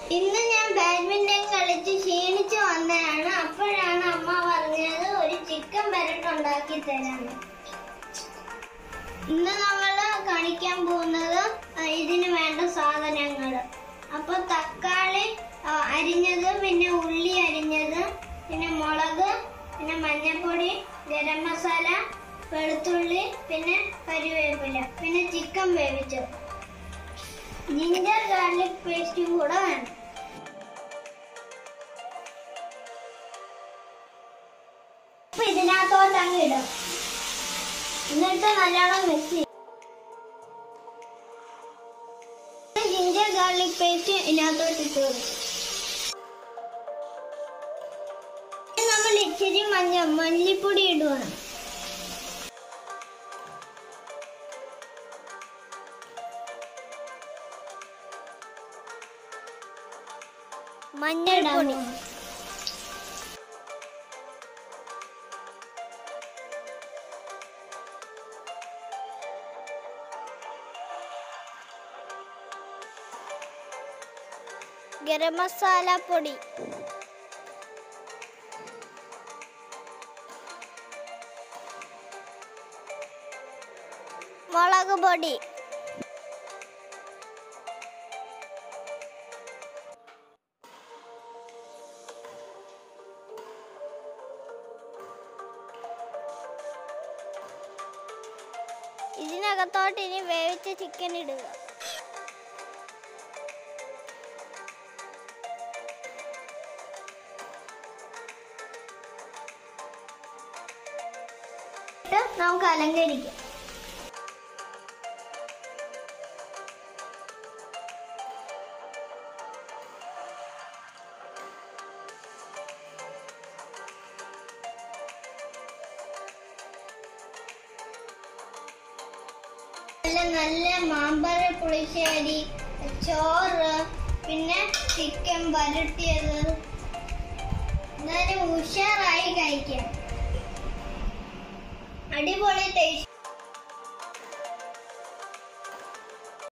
ഇന്ന് ഞാൻ ബാഡ്മിന്റൺ കളിച്ച് ക്ഷീണിച്ച് വന്നതാണ് അപ്പോഴാണ് അമ്മ പറഞ്ഞത് ഒരു ചിക്കൻ പരട്ടുണ്ടാക്കി തരാന്ന് ഇന്ന് നമ്മൾ കാണിക്കാൻ പോകുന്നത് ഇതിന് വേണ്ട സാധനങ്ങൾ അപ്പൊ തക്കാളി ആ, അരിഞ്ഞത് പിന്നെ ഉള്ളി അരിഞ്ഞത് പിന്നെ മുളക് പിന്നെ മഞ്ഞൾപ്പൊടി ഗരം മസാല വെളുത്തുള്ളി പിന്നെ കറിവേപ്പില പിന്നെ ചിക്കൻ വേവിച്ചത് ജിഞ്ചർ ഗാർലിക് പേസ്റ്റും കൂടെ വേണം അപ്പൊ ഇതിനകത്തോട്ട് അങ്ങ് ഇടും എന്നിട്ട് നല്ലോണം മിക്സ് ചെയ്യും ജിഞ്ചർ ഗാർലിക് പേസ്റ്റ് ഇതിനകത്തോട്ട് ഇട്ട് കൊടുക്കും ഇനി നമ്മൾ ഇച്ചിരി മഞ്ഞ മല്ലിപ്പൊടി ഇടുവാണ് മഞ്ഞൾപ്പൊടി ഗരം മസാല പൊടി മുളക് പൊടി ഇതിനകത്തോട്ട് ഇനി വേവിച്ച ചിക്കൻ ഇടുക ഇട്ട് നമുക്ക് അലങ്കരിക്കാം നല്ല നല്ല മാമ്പഴ പുളിശ്ശേരി ചോറ് പിന്നെ ചിക്കൻ വരട്ടിയത് എന്നാലും ഉഷാറായി കഴിക്കാം അടിപൊളി ടേസ്റ്റ്